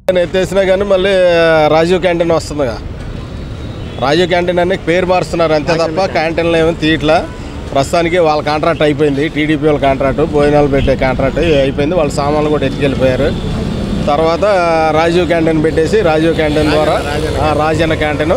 ఎత్తేసినా కానీ మళ్ళీ రాజీవ్ క్యాంటీన్ వస్తుందిగా రాజీవ్ క్యాంటీన్ అని పేరు మారుస్తున్నారు అంతే తప్ప క్యాంటీన్లో ఏమీ తీయట్లా ప్రస్తుతానికి వాళ్ళ కాంట్రాక్ట్ అయిపోయింది టీడీపీ వాళ్ళ కాంట్రాక్ట్ భోజనాలు పెట్టే కాంట్రాక్ట్ అయిపోయింది వాళ్ళ సామాన్లు కూడా ఎత్తుకెళ్ళిపోయారు తర్వాత రాజీవ్ క్యాంటీన్ పెట్టేసి రాజీవ్ క్యాంటీన్ ద్వారా ఆ, రాజన్న క్యాంటీన్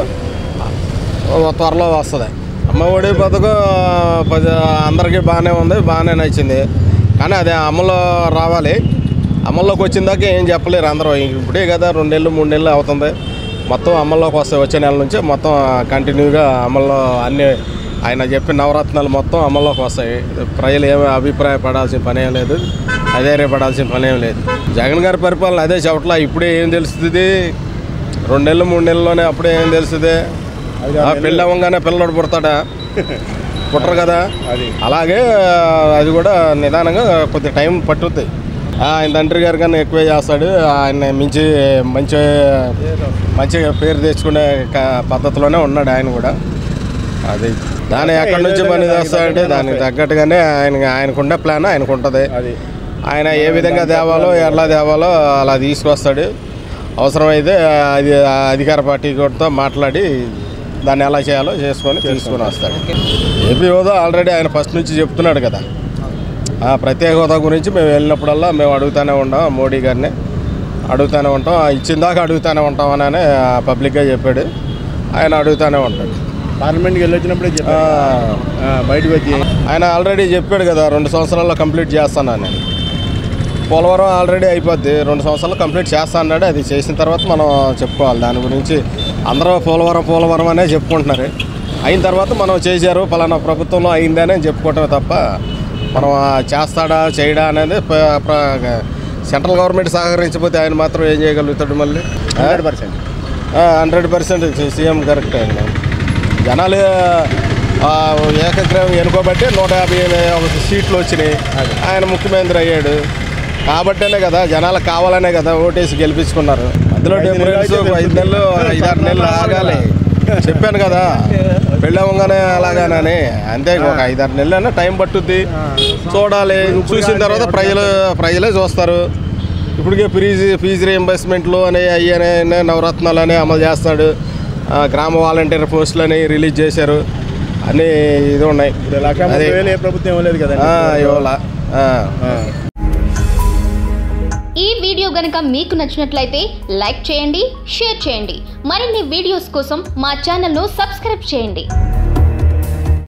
త్వరలో వస్తుంది అమ్మఒడి పథకం పది అందరికీ బాగానే ఉంది బాగానే నచ్చింది కానీ అదే అమలు రావాలి అమల్లోకి వచ్చిన దాకా ఏం చెప్పలేరు అందరూ ఇప్పుడే కదా రెండు నెలలు మూడు నెలలు అవుతుంది మొత్తం అమల్లోకి వస్తాయి వచ్చే నెల నుంచి మొత్తం కంటిన్యూగా అమల్లో అన్ని ఆయన చెప్పిన నవరత్నాలు మొత్తం అమల్లోకి వస్తాయి ప్రజలు ఏమీ అభిప్రాయపడాల్సిన పని ఏం లేదు అధైర్యపడాల్సిన పని ఏం లేదు జగన్ గారి పరిపాలన అదే చెప్పట్లా ఇప్పుడే ఏం తెలుస్తుంది రెండు నెలలు మూడు నెలల్లోనే అప్పుడే ఏం తెలుస్తుంది ఆ పెళ్ళి అవ్వగానే పిల్లడు పుడతాడా పుట్టరు కదా అది అలాగే అది కూడా నిదానంగా కొద్ది టైం పట్టుద్ది ఆ, ఆయన తండ్రి గారు కన్నా ఎక్కువే చేస్తాడు ఆయన మించి మంచి మంచిగా పేరు తెచ్చుకునే క- పద్ధతిలోనే ఉన్నాడు ఆయన కూడా అది దాన్ని ఎక్కడి నుంచి పని చేస్తాడంటే దానికి తగ్గట్టుగానే ఆయన ఆయనకుండే ప్లాన్ ఆయనకు ఉంటుంది అది ఆయన ఏ విధంగా తేవాలో ఎలా తేవాలో అలా తీసుకొస్తాడు అవసరమైతే అది అధికార పార్టీ కూడా మాట్లాడి దాన్ని ఎలా చేయాలో చేసుకొని తీసుకొని వస్తాడు ఏపీ హోదా ఆల్రెడీ ఆయన ఫస్ట్ నుంచి చెప్తున్నాడు కదా ఆ ప్రత్యేక హోదా గురించి మేము వెళ్ళినప్పుడల్లా మేము అడుగుతూనే ఉంటాం మోడీ గారిని అడుగుతూనే ఉంటాం ఆ ఇచ్చిన దాకా అడుగుతూనే ఉంటాం అని పబ్లిక్గా చెప్పాడు ఆయన అడుగుతూనే ఉంటాడు పార్లమెంట్కి వెళ్ళి వచ్చినప్పుడే ఆ, చెప్పారు ఆ, బయటకు వచ్చి ఆయన ఆల్రెడీ చెప్పాడు కదా రెండు సంవత్సరాల్లో కంప్లీట్ చేస్తాను నేను పోలవరం ఆల్రెడీ అయిపోద్ది రెండు సంవత్సరాలు కంప్లీట్ చేస్తా అన్నాడు అది చేసిన తర్వాత మనం చెప్పుకోవాలి దాని గురించి అందరూ పోలవరం పోలవరం అనే చెప్పుకుంటున్నారు అయిన తర్వాత మనం చేశారు ఫలానా ప్రభుత్వంలో అయిందనే చెప్పుకోవటమే తప్ప మనం ఆ చేస్తాడా చేయడా అనేది ప- ప్ర- సెంట్రల్ గవర్నమెంట్ సహకరించకపోతే ఆయన మాత్రం ఏం చేయగలుగుతాడు మళ్ళీ hundred percent hundred percent CM correct అండి జనాలు ఆ, ఏకగ్రహం ఎన్నుకోబట్టి నూట యాభై ఒక సీట్లు వచ్చినాయి ఆయన ముఖ్యమంత్రి అయ్యాడు కాబట్టేనే కదా జనాలకు కావాలనే కదా ఓటేసి గెలిపించుకున్నారు అందులో డిఫరెన్స్ ఒక ఐదు నెలలు ఐదారు నెలలు ఆగాలి చెప్పాను కదా పెళ్ళవంగానే అలాగానని అంతే ఒక ఐదారు నెలలు టైం పట్టుద్ది చూడాలి చూసిన తర్వాత ప్రజలు ప్రజలే చూస్తారు ఇప్పటికే ఫీజు ఫీజు రీఎంబర్స్మెంట్లు అని అయ్యనే నవరత్నాలు అని అమలు చేస్తాడు ఆ, గ్రామ వాలంటీర్ పోస్టులు అని రిలీజ్ చేశారు అన్నీ ఇది ఉన్నాయి లక్ష అదే. ముప్పై వేలు ఏ ప్రభుత్వం ఇవ్వలేదు కదా ఆ, ఇవాళ ఆ. ఈ వీడియో గనక మీకు నచ్చినట్లయితే లైక్ చేయండి షేర్ చేయండి మరిన్ని వీడియోస్ కోసం మా ఛానల్ను సబ్స్క్రైబ్ చేయండి